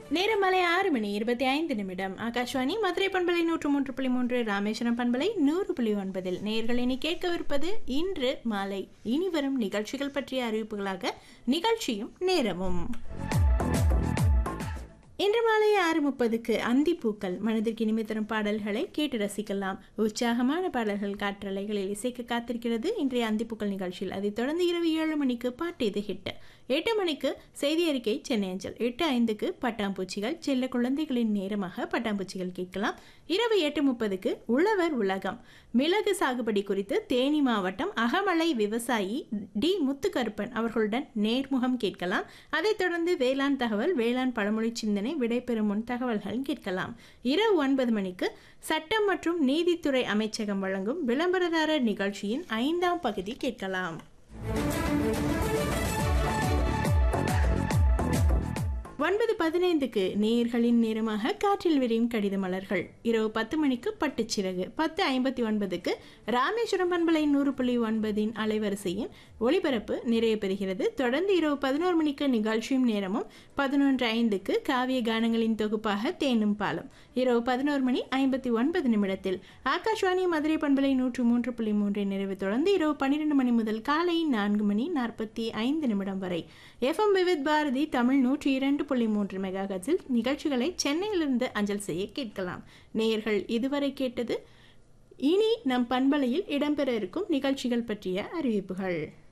நேரம் மாலை ஆறு மணி இருபத்தி ஐந்து நிமிடம் ஆகாஷ்வாணி மதுரை பண்பலை நூற்று மூன்று புள்ளி மூன்று ராமேஸ்வரம் பண்பலை நூறு புள்ளி ஒன்பதில் நேர்கள் இனி கேட்கவிருப்பது இன்று மாலை இனி வரும் நிகழ்ச்சிகள் பற்றிய அறிவிப்புகளாக நிகழ்ச்சியும் நேரமும் இன்று மாலை ஆறு முப்பதுக்கு அந்திப்பூக்கள் மனதிற்கு இனிமை தரும் பாடல்களை கேட்டு ரசிக்கலாம் உற்சாகமான பாடல்கள் காற்றலைகளில் இசைக்க காத்திருக்கிறது இன்றைய அந்திப்பூக்கள் நிகழ்ச்சியில் அதைத் தொடர்ந்து இரவு ஏழு மணிக்கு பாட்டு இது ஹிட் எட்டு மணிக்கு செய்தி அறிக்கை சென்னை அஞ்சல் எட்டு ஐந்துக்கு பட்டாம்பூச்சிகள் செல்ல குழந்தைகளின் நேரமாக பட்டாம்பூச்சிகள் கேட்கலாம் இரவு எட்டு முப்பதுக்கு உழவர் உலகம் மிளகு சாகுபடி குறித்து தேனி மாவட்டம் அகமலை விவசாயி டி முத்துக்கருப்பன் அவர்களுடன் நேர்முகம் கேட்கலாம் அதைத் தொடர்ந்து வேளாண் தகவல் வேளாண் பழமொழி சிந்தனை விடைபெறும் முன் தகவல்கள் கேட்கலாம் இரவு ஒன்பது மணிக்கு சட்டம் மற்றும் நீதித்துறை அமைச்சகம் வழங்கும் விளம்பரதாரர் நிகழ்ச்சியின் ஐந்தாம் பகுதி கேட்கலாம் ஒன்பது பதினைந்துக்கு நேர்களின் நேரமாக காற்றில் விரியும் கடித மலர்கள் இரவு பத்து மணிக்கு பட்டுச்சிறகு பத்து ஐம்பத்தி ஒன்பதுக்கு ராமேஸ்வரம் பண்பலை நூறு புள்ளி ஒன்பதின் அலைவரிசையின் ஒளிபரப்பு நிறைவு பெறுகிறது தொடர்ந்து இரவு பதினோரு மணிக்கு நிகழ்ச்சியும் நேரமும் பதினொன்று ஐந்துக்கு காவிய கானங்களின் தொகுப்பாக தேனும் பாலம் இரவு பதினோரு மணி ஐம்பத்தி ஒன்பது நிமிடத்தில் ஆகாஷ்வாணி மதுரை பண்பலை நூற்று மூன்று புள்ளி மூன்றின் நிறைவு தொடர்ந்து இரவு பன்னிரெண்டு மணி முதல் காலை நான்கு மணி நாற்பத்தி ஐந்து நிமிடம் வரை எஃப்எம் விவித் பாரதி தமிழ் நூற்றி இரண்டு புள்ளி மூன்று மெகாஹர்ட்ஸில் நிகழ்ச்சிகளை சென்னையிலிருந்து அஞ்சல் செய்ய கேட்கலாம் நேயர்கள் இதுவரை கேட்டது இனி நம் பண்பலையில் இடம்பெற இருக்கும் நிகழ்ச்சிகள் பற்றிய அறிவிப்புகள்